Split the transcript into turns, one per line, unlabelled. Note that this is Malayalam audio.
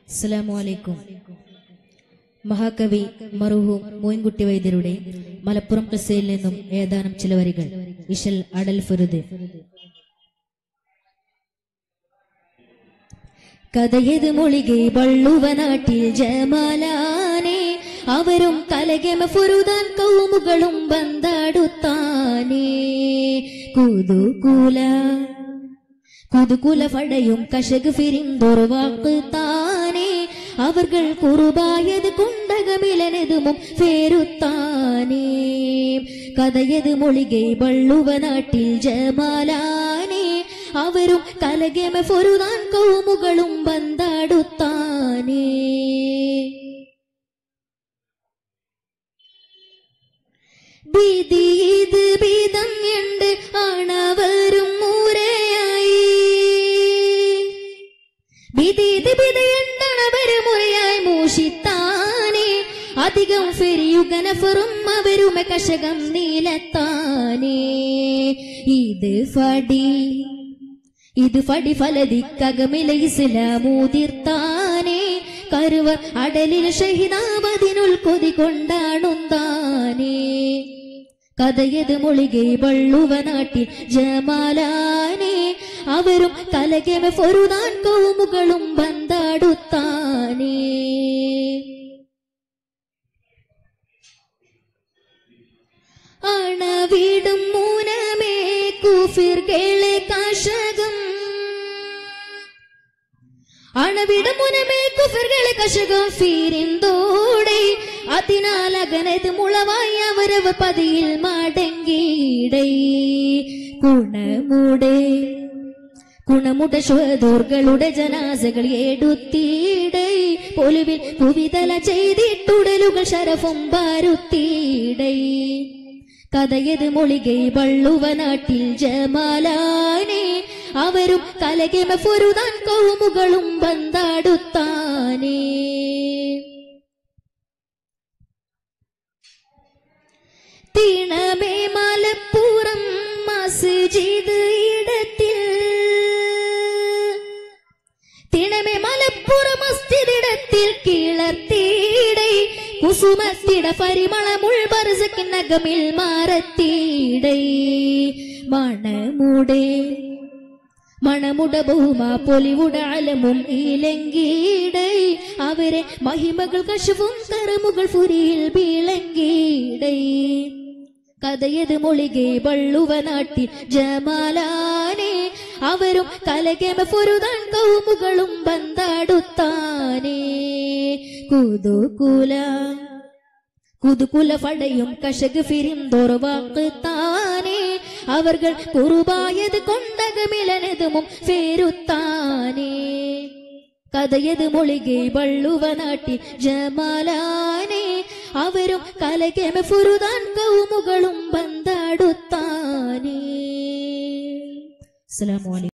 അസ്സലാമു അലൈക്കും മഹാകവി മറുഹൂം മോയിൻകുട്ടി വൈദ്യരുടെ മലപ്പുറം കിസ്സയിൽ നിന്നും ഏതാനും ചില വരികൾ ഇശൽ അടൽ ഫുരുദ് കഥയത് മൊളികെ വള്ളുവ നാട്ടിൽ ജമാലാനെ അവരും കലകെമ ഫുരുദാൻ കൗമുകളും ബന്ധാടുത്താനേ കുതുകൂല കുതുകുല ഫടയും കശക് ഫിരിന്തൊറുവാക്ക് താനേ അവർകൾ കുറുബായത് കുണ്ടകമിലനതുമും ഫേരുത്താനേ കഥയത് മൊളികെ വള്ളുവ നാട്ടിൽ ജമാലാനേ അവരും കലകെമ ഫൊരുതാൻ കൗമുകളും ബന്ധാടുത്താനേ ഭീതി ഇത് ഭീതം ഉണ്ട് ആണവരും മൂരയായി ഭീതി ഇത് ഭീതയുണ്ടണവരും മുറയായി മൂഷിത്താനേ അധികം ഫെരിയുഗനഫറും അവരുമെ കശകം നീലത്താനേ ഇത് ഫടി ഇത് ഫടി ഫലതിക്കകമില ഇസ്ലാമൂതിർത്താനേ കരുവ അടലിൽ ഷഹിദാവതിനുൾ കൊതി കൊണ്ടാണുന്താനേ കഥയത് മൊളികെ വള്ളുവ നാട്ടിൽ ജമാലാനേ അവരും കലകെമ ഫൊരുതാൻ കൗമുകളും ബന്ധാടുത്താനേ അണവിടും മൂനമേ കുഫിർകളെ കശകം അണവിടും മുനമേ കുഫിർകളെ കശകം ഫീരിന്തോടെ അതിനാൽ അകനത് മുളവായി അവരവ പതിയിൽ മടങ്ങിയിടേ കുണമുടെ കുണമുട ശ്വതോർകളുടെ ജനാസകൾ എടുത്തിടേ പൊലിവിൽ കുവിതല ചെയ്തിട്ടുടലുകൾ ശരഫും പാരുത്തിടേ കഥയത് മൊളികെ വള്ളുവ നാട്ടിൽ ജമാലാനേ അവരും കലകെമ ഫൊരുതാൻ കൗമുകളും ബന്ധാടുത്താനേ തിണമേ മലപ്പുറം മസ്ജിദ് ഇടത്തിൽ തിണമേ മലപ്പുറം മസ്ജിദിടത്തിൽ കിളർത്തീടൈ കുസുമത്തിട പരിമളമുൾ ബർസക്കിനകമിൽ മാറത്തീടൈ മണമുടേ മണമുട ബഹുമ പൊലിവുട അലമും ഈലങ്കീടൈ അവരെ മഹിമകൾ കശവും കറമുകൾ ഫുരിയിൽ ബീളങ്കീടൈ കഥയത് മൊളികെ വള്ളുവ നാട്ടിൽ ജമാലാനേ അവരും കലകെമ ഫുരുതാൻ കൗമുകളും ബന്ധാടുത്താനേ കുതുകുല കുതുകുല ഫടയും കശക് ഫിരിന്തോർവാക്ക് താനേ അവർകൾ കുറുബായത് കൊണ്ടകമിലനതുമും ഫേരുത്താനേ കഥയത് മൊളികെ വള്ളുവ നാട്ടിൽ ജമാലാനേ അവരും കലകെമ ഫുരുതാൻ കൗമുകളും ബന്ധാടുത്താനേ അസ്സലാമു അലൈക്കും